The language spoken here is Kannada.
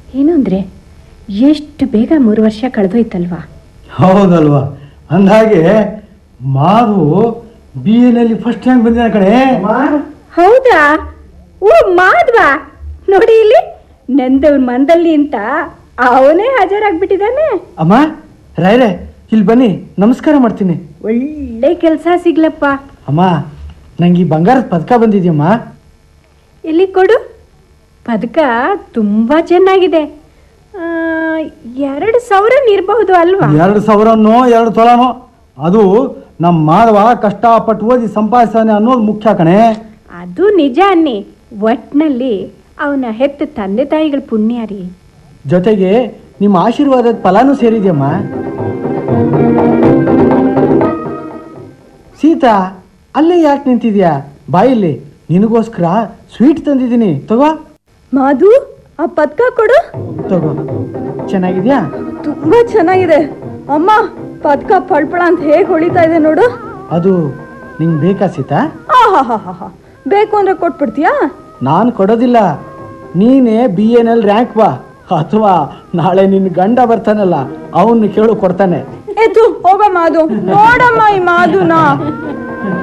ಏನು ಅಂದರೆ ಎಷ್ಟು ಬೇಗ ಮೂರು ವರ್ಷ ಕಳೆದೋಯ್ತಲ್ವಾ ಹೌದಲ್ವಾ ಅಂದಹಾಗೆ ಮಾಧು ಬಿ ಎನಲ್ಲಿ ಫಸ್ಟ್ ರ್ಯಾಂಕ್ ಬಂದಿದ್ದಾನೆ ಕಣೆ ಹೌದಾ ಓ ಮಾಧ್ವ ನೋಡಿ ಇಲ್ಲಿ ನಂದವ್ರ ಮಂದಲ್ಲಿ ಅಂತ ಅವನೇ ಹಾಜರಾಗ್ಬಿಟ್ಟಿದ್ದಾನೆ ಅಮ್ಮ ರಾಯ್ರೆ ಇಲ್ಲಿ ಬನ್ನಿ ನಮಸ್ಕಾರ ಮಾಡ್ತೀನಿ ಒಳ್ಳೆ ಕೆಲಸ ಸಿಗ್ಲಪ್ಪ ಅಮ್ಮ ನಂಗೆ ಈ ಬಂಗಾರದ ಪದಕ ಬಂದಿದ್ಯಮ್ಮ ಎಲ್ಲಿ ಕೊಡು ಪದಕ ತುಂಬ ಚೆನ್ನಾಗಿದೆ ಆ, ಎರಡು ಸಾವಿರ ಇರಬಹುದು ಅಲ್ವಾ ಎರಡು ಸಾವಿರನೋ ಎರಡು ತೊಲನೋ ಅದು ನಮ್ಮ ಮಾಧವ ಕಷ್ಟಪಟ್ಟು ಓದಿ ಸಂಪಾದಿಸ್ತಾನೆ ಅನ್ನೋದು ಮುಖ್ಯ ಕಣೆ ಅದು ನಿಜ ಅನ್ನಿ ಒಟ್ನಲ್ಲಿ ಅವನ ಹೆತ್ತ ತಂದೆ ತಾಯಿಗಳ ಪುಣ್ಯ ರೀ ಜೊತೆಗೆ ನಿಮ್ಮ ಆಶೀರ್ವಾದದ ಫಲಾನೂ ಸೇರಿದ್ಯಮ್ಮ ಸೀತಾ ಅಲ್ಲೇ ಯಾಕೆ ನಿಂತಿದ್ಯಾ ಬಾಯಲ್ಲಿ ನಿನಗೋಸ್ಕರ ಸ್ವೀಟ್ ತಂದಿದ್ದೀನಿ ತಗೋ ಮಾಧು ಆ ಪದಕ ಕೊಡು ತಗೋ ಚೆನ್ನಾಗಿದ್ಯಾ ತುಂಬಾ ಚೆನ್ನಾಗಿದೆ ಅಮ್ಮ ಪದಕ ಪಳ್ಪಳ ಅಂತ ಹೇಗೆ ಹೊಳಿತಾ ಇದೆ ನೋಡು ಅದು ನಿಂಗೆ ಬೇಕಾ ಸೀತಾ ಆಹಾಹಾಹಾ. ಬೇಕು ಅಂದ್ರೆ ಕೊಟ್ಬಿಡ್ತೀಯಾ ನಾನು ಕೊಡೋದಿಲ್ಲ ನೀನೇ ಬಿ ಎನ್ ರ್ಯಾಂಕ್ ಬಾ ಅಥವಾ ನಾಳೆ ನಿನ್ನ ಗಂಡ ಬರ್ತಾನಲ್ಲ ಅವನು ಕೇಳು ಕೊಡ್ತಾನೆ ಏತು ಹೋಗ ಮಾಧು ನೋಡಮ್ಮ ಈ ಮಾಧುನ